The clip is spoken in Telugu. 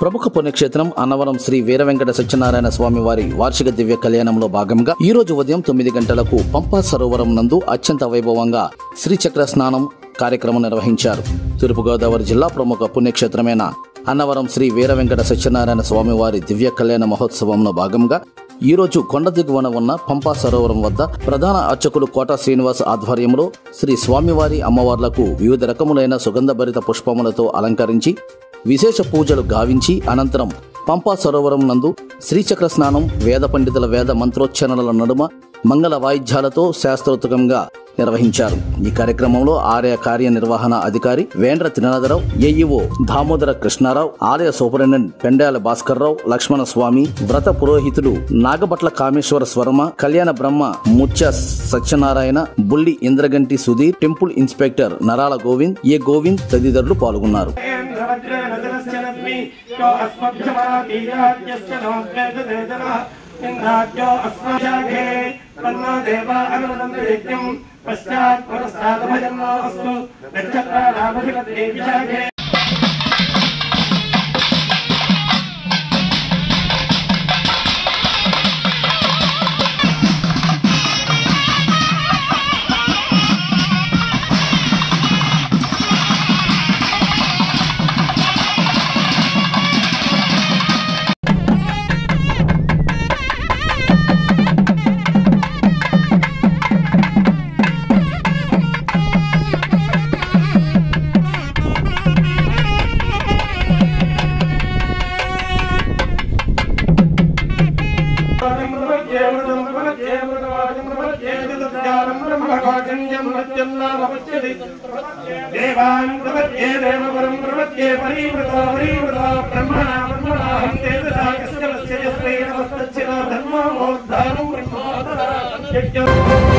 ప్రముఖ పుణ్యక్షేత్రం అన్నవరం శ్రీ వీరవెంకట సత్యనారాయణ స్వామి వారి వార్షిక దివ్య కళ్యాణంలో భాగంగా ఈ రోజు ఉదయం తొమ్మిది గంటలకు పంపా సరోవరం నందు అత్యంత వైభవంగా శ్రీచక్ర స్నానం కార్యక్రమం నిర్వహించారు తూర్పుగోదావరి జిల్లా ప్రముఖ పుణ్యక్షేత్రమైన అన్నవరం శ్రీ వీరవెంకట సత్యనారాయణ స్వామి వారి దివ్య కళ్యాణ మహోత్సవంలో భాగంగా ఈ రోజు కొండ దిగువన ఉన్న పంపా సరోవరం వద్ద ప్రధాన అర్చకులు కోట శ్రీనివాస్ ఆధ్వర్యంలో శ్రీ స్వామివారి అమ్మవార్లకు వివిధ రకములైన సుగంధభరిత పుష్పములతో అలంకరించి విశేష పూజలు గావించి అనంతరం పంపా సరోవరం నందు శ్రీచక్ర స్నానం వేద పండితుల వేద మంత్రోచ్చరణల నడుమ మంగళ వాయిద్యాలతో శాస్త్రోత్తకంగా నిర్వహించారు ఈ కార్యక్రమంలో ఆలయ కార్యనిర్వహణ అధికారి వేంద్ర త్రినాథరావు ఏఈఓ దామోదర కృష్ణారావు ఆలయ సూపరింటెండెంట్ పెండాల భాస్కర్రావు లక్ష్మణ స్వామి వ్రత పురోహితులు నాగభట్ల కామేశ్వర స్వర్మ కళ్యాణ బ్రహ్మ ముత్య సత్యనారాయణ బుల్లి ఇంద్రగంటి సుధీర్ టెంపుల్ ఇన్స్పెక్టర్ నరాల గోవింద్ ఏ గోవింద్ తదితరులు పాల్గొన్నారు ఇంద్రాజ్యో అస్మాశాఖే తన్నో దేవా అనునందయజ్ఞం పశ్చాత్ పురస్తాదభజన్నో అస్తు నక్షత్రాభజిపతే విశాఖే దేవాన్ ప్రపద్యే దేవపరం ప్రపద్యే పరీవృత పరీవృత బ్రహ్మణా బ్రహ్మణాహం తేజసా కశ్యపస్య యస్మై నమస్తచ్చిన ధర్మోద్ధారం బ్రహ్మోద్ధరా